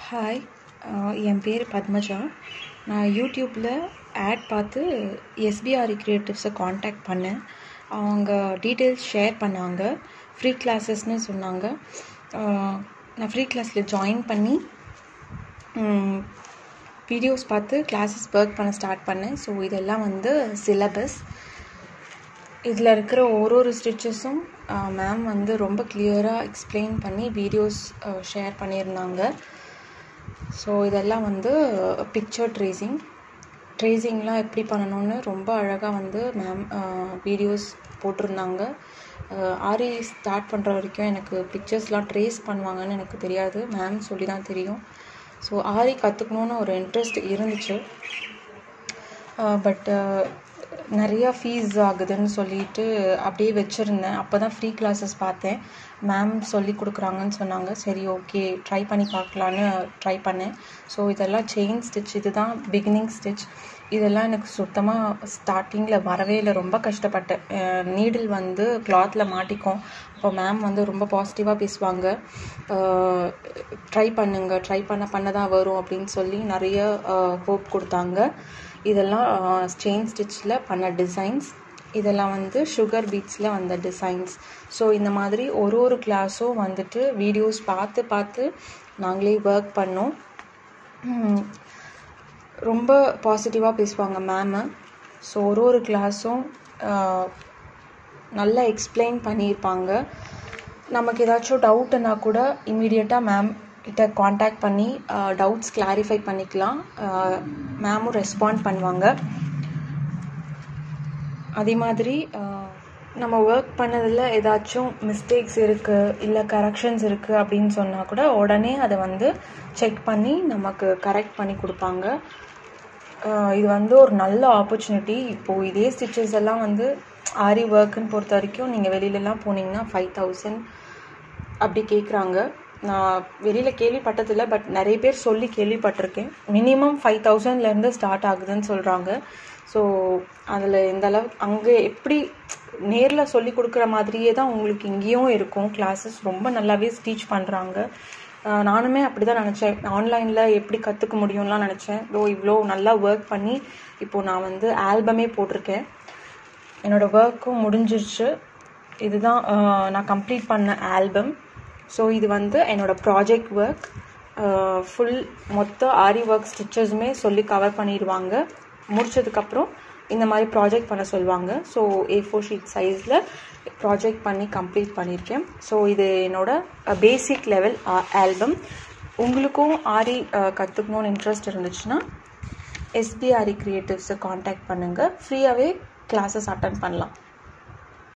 hi என் பேர் பத்மஜா நான் யூடியூப்பில் ஆட் பார்த்து எஸ்பிஆர்இ கிரியேட்டிவ்ஸை காண்டாக்ட் பண்ணேன் அவங்க டீட்டெயில்ஸ் ஷேர் பண்ணாங்க ஃப்ரீ கிளாஸஸ்னு சொன்னாங்க நான் ஃப்ரீ கிளாஸில் ஜாயின் பண்ணி வீடியோஸ் பார்த்து கிளாஸஸ் ஒர்க் பண்ண ஸ்டார்ட் பண்ணேன் ஸோ இதெல்லாம் வந்து சிலபஸ் இதில் இருக்கிற ஒரு ஒரு ஸ்டிச்சஸும் மேம் வந்து ரொம்ப கிளியராக எக்ஸ்பிளைன் பண்ணி வீடியோஸ் ஷேர் பண்ணியிருந்தாங்க ஸோ இதெல்லாம் வந்து பிக்சர் ட்ரேசிங் ட்ரேசிங்லாம் எப்படி பண்ணணும்னு ரொம்ப அழகாக வந்து மேம் வீடியோஸ் போட்டிருந்தாங்க ஆரி ஸ்டார்ட் பண்ணுற வரைக்கும் எனக்கு பிக்சர்ஸ்லாம் ட்ரேஸ் பண்ணுவாங்கன்னு எனக்கு தெரியாது மேம் சொல்லி தான் தெரியும் ஸோ ஆரி கற்றுக்கணுன்னு ஒரு இன்ட்ரெஸ்ட் இருந்துச்சு பட் நிறையா ஃபீஸ் ஆகுதுன்னு சொல்லிட்டு அப்படியே வச்சுருந்தேன் அப்போ தான் ஃப்ரீ கிளாஸஸ் பார்த்தேன் மேம் சொல்லி கொடுக்குறாங்கன்னு சொன்னாங்க சரி ஓகே ட்ரை பண்ணி பார்க்கலான்னு ட்ரை பண்ணேன் ஸோ இதெல்லாம் செயின் ஸ்டிச் இதுதான் பிகினிங் ஸ்டிச் இதெல்லாம் எனக்கு சுத்தமாக ஸ்டார்டிங்கில் வரவே இல்லை ரொம்ப கஷ்டப்பட்டேன் நீடில் வந்து கிளாத்தில் மாட்டிக்கும் அப்போ மேம் வந்து ரொம்ப பாசிட்டிவாக பேசுவாங்க ட்ரை பண்ணுங்க ட்ரை பண்ண பண்ண தான் வரும் அப்படின்னு சொல்லி நிறைய ஹோப் கொடுத்தாங்க இதெல்லாம் செயின் ஸ்டிச்சில் பண்ண டிசைன்ஸ் இதெல்லாம் வந்து சுகர் பீட்ஸில் வந்த டிசைன்ஸ் ஸோ இந்த மாதிரி ஒரு ஒரு கிளாஸும் வந்துட்டு வீடியோஸ் பார்த்து பார்த்து நாங்களே ஒர்க் பண்ணோம் ரொம்ப பாசிட்டிவாக பேசுவாங்க மேமு ஸோ ஒரு ஒரு கிளாஸும் நல்லா எக்ஸ்பிளைன் பண்ணியிருப்பாங்க நமக்கு ஏதாச்சும் டவுட்டுன்னா கூட இம்மிடியட்டாக மேம் கிட்ட காண்டாக்ட் பண்ணி டவுட்ஸ் கிளாரிஃபை பண்ணிக்கலாம் மேமும் ரெஸ்பாண்ட் பண்ணுவாங்க அதே மாதிரி நம்ம ஒர்க் பண்ணதில் ஏதாச்சும் மிஸ்டேக்ஸ் இருக்குது இல்லை கரெக்ஷன்ஸ் இருக்குது அப்படின்னு சொன்னால் கூட உடனே அதை வந்து செக் பண்ணி நமக்கு கரெக்ட் பண்ணி கொடுப்பாங்க இது வந்து ஒரு நல்ல ஆப்பர்ச்சுனிட்டி இப்போது இதே ஸ்டிச்சஸ் எல்லாம் வந்து ஆரி ஒர்க்குன்னு பொறுத்த வரைக்கும் நீங்கள் வெளியிலலாம் போனீங்கன்னா ஃபைவ் தௌசண்ட் அப்படி கேட்குறாங்க நான் வெளியில் கேள்விப்பட்டதில்லை பட் நிறைய பேர் சொல்லி கேள்விப்பட்டிருக்கேன் மினிமம் ஃபைவ் தௌசண்ட்லேருந்து ஸ்டார்ட் ஆகுதுன்னு சொல்கிறாங்க ஸோ அதில் இந்த அளவு அங்கே எப்படி நேரில் சொல்லி கொடுக்குற மாதிரியே தான் உங்களுக்கு இங்கேயும் இருக்கும் கிளாஸஸ் ரொம்ப நல்லாவே ஸ்டீச் பண்ணுறாங்க நானுமே அப்படி தான் நினச்சேன் ஆன்லைனில் எப்படி கற்றுக்க முடியும்லாம் நினச்சேன் இதோ இவ்வளோ நல்லா ஒர்க் பண்ணி இப்போது நான் வந்து ஆல்பமே போட்டிருக்கேன் என்னோடய ஒர்க்கும் முடிஞ்சிருச்சு இதுதான் நான் கம்ப்ளீட் பண்ண ஆல்பம் ஸோ இது வந்து என்னோடய ப்ராஜெக்ட் ஒர்க் ஃபுல் மொத்த ஆரி ஒர்க் ஸ்டிச்சஸுமே சொல்லி கவர் பண்ணிடுவாங்க முடிச்சதுக்கப்புறம் இந்த மாதிரி ப்ராஜெக்ட் பண்ண சொல்லுவாங்க ஸோ ஏ ஃபோர் ஷீட் சைஸில் ப்ராஜெக்ட் பண்ணி கம்ப்ளீட் பண்ணியிருக்கேன் ஸோ இது என்னோட பேசிக் லெவல் ஆல்பம் உங்களுக்கும் ஆரி கற்றுக்கணுன்னு இன்ட்ரெஸ்ட் இருந்துச்சுன்னா எஸ்பிஆரி க்ரியேட்டிவ்ஸை காண்டாக்ட் பண்ணுங்கள் ஃப்ரீயாகவே கிளாஸஸ் அட்டன் பண்ணலாம்